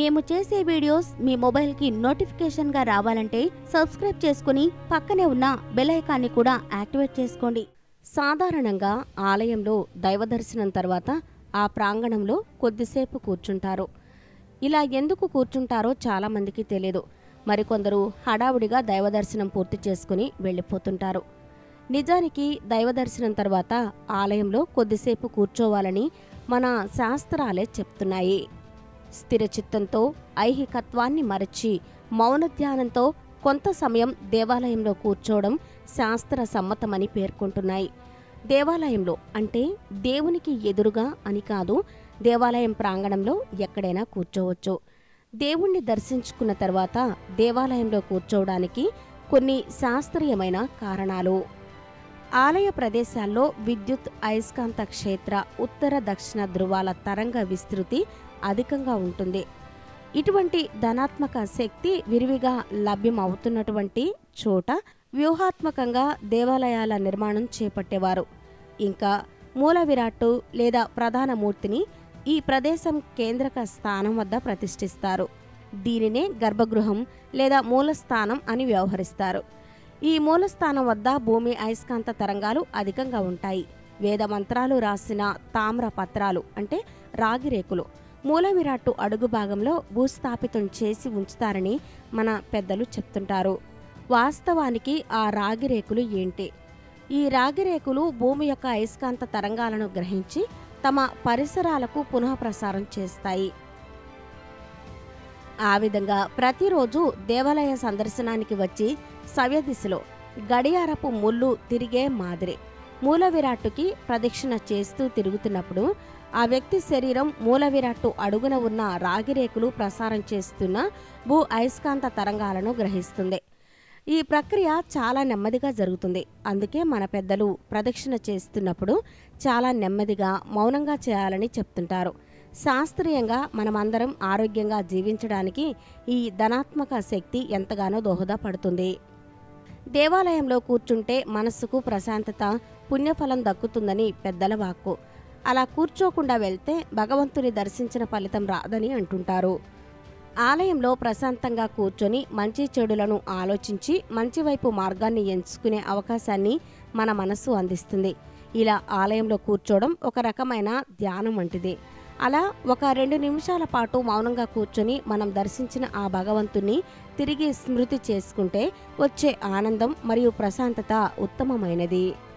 మేము చేసే వీడియోస్ మీ మొబైల్కి నోటిఫికేషన్గా రావాలంటే సబ్స్క్రైబ్ చేసుకుని పక్కనే ఉన్న బెల్ ఐకాన్ని కూడా యాక్టివేట్ చేసుకోండి సాధారణంగా ఆలయంలో దైవ దర్శనం తర్వాత ఆ ప్రాంగణంలో కొద్దిసేపు కూర్చుంటారు ఇలా ఎందుకు కూర్చుంటారో చాలామందికి తెలియదు మరికొందరు హడావుడిగా దైవ దర్శనం పూర్తి చేసుకుని వెళ్ళిపోతుంటారు నిజానికి దైవ దర్శనం తర్వాత ఆలయంలో కొద్దిసేపు కూర్చోవాలని మన శాస్త్రాలే చెప్తున్నాయి స్థిర చిత్తంతో ఐహికత్వాన్ని మరచి మౌన ధ్యానంతో కొంత సమయం దేవాలయంలో కూర్చోవడం శాస్త్ర సమ్మతమని పేర్కొంటున్నాయి దేవాలయంలో అంటే దేవునికి ఎదురుగా అని కాదు దేవాలయం ప్రాంగణంలో ఎక్కడైనా కూర్చోవచ్చు దేవుణ్ణి దర్శించుకున్న తర్వాత దేవాలయంలో కూర్చోవడానికి కొన్ని శాస్త్రీయమైన కారణాలు ఆలయ ప్రదేశాల్లో విద్యుత్ అయస్కాంత క్షేత్ర ఉత్తర దక్షిణ ధృవాల తరంగ విస్తృతి అధికంగా ఉంటుంది ఇటువంటి ధనాత్మక శక్తి విరివిగా లభ్యమవుతున్నటువంటి చోట వ్యూహాత్మకంగా దేవాలయాల నిర్మాణం చేపట్టేవారు ఇంకా మూల విరాట్టు లేదా ప్రధాన మూర్తిని ఈ ప్రదేశం కేంద్రక స్థానం వద్ద ప్రతిష్ఠిస్తారు దీనినే గర్భగృహం లేదా మూలస్థానం అని వ్యవహరిస్తారు ఈ మూలస్థానం వద్ద భూమి అయస్కాంత తరంగాలు అధికంగా ఉంటాయి వేద మంత్రాలు రాసిన తామ్ర పత్రాలు అంటే రాగి రేకులు మూల విరాట్టు అడుగు భాగంలో భూస్థాపితం చేసి ఉంచుతారని మన పెద్దలు చెప్తుంటారు వాస్తవానికి ఆ రాగి రేకులు ఏంటి ఈ రాగి రేకులు భూమి యొక్క అయస్కాంత తరంగాలను గ్రహించి తమ పరిసరాలకు పునఃప్రసారం చేస్తాయి ఆ విధంగా ప్రతిరోజు దేవాలయ సందర్శనానికి వచ్చి సవ్య దిశలో గడియారపు ముళ్ళు తిరిగే మాదిరి మూల విరాట్టుకి ప్రదక్షిణ చేస్తూ తిరుగుతున్నప్పుడు ఆ వ్యక్తి శరీరం మూల విరాట్టు అడుగున ఉన్న రాగిరేకులు ప్రసారం చేస్తున్న భూ అయస్కాంత తరంగాలను గ్రహిస్తుంది ఈ ప్రక్రియ చాలా నెమ్మదిగా జరుగుతుంది అందుకే మన పెద్దలు ప్రదక్షిణ చేస్తున్నప్పుడు చాలా నెమ్మదిగా మౌనంగా చేయాలని చెప్తుంటారు శాస్త్రీయంగా మనమందరం ఆరోగ్యంగా జీవించడానికి ఈ ధనాత్మక శక్తి ఎంతగానో దోహదపడుతుంది దేవాలయంలో కూర్చుంటే మనస్సుకు ప్రశాంతత పుణ్యఫలం దక్కుతుందని పెద్దల వాక్కు అలా కూర్చోకుండా వెళ్తే భగవంతుని దర్శించిన ఫలితం రాదని అంటుంటారు ఆలయంలో ప్రశాంతంగా కూర్చొని మంచి చెడులను ఆలోచించి మంచి వైపు మార్గాన్ని ఎంచుకునే అవకాశాన్ని మన మనస్సు అందిస్తుంది ఇలా ఆలయంలో కూర్చోవడం ఒక రకమైన ధ్యానం వంటిది అలా ఒక రెండు నిమిషాల పాటు మౌనంగా కూర్చొని మనం దర్శించిన ఆ భగవంతుని తిరిగి స్మృతి చేసుకుంటే వచ్చే ఆనందం మరియు ప్రశాంతత ఉత్తమమైనది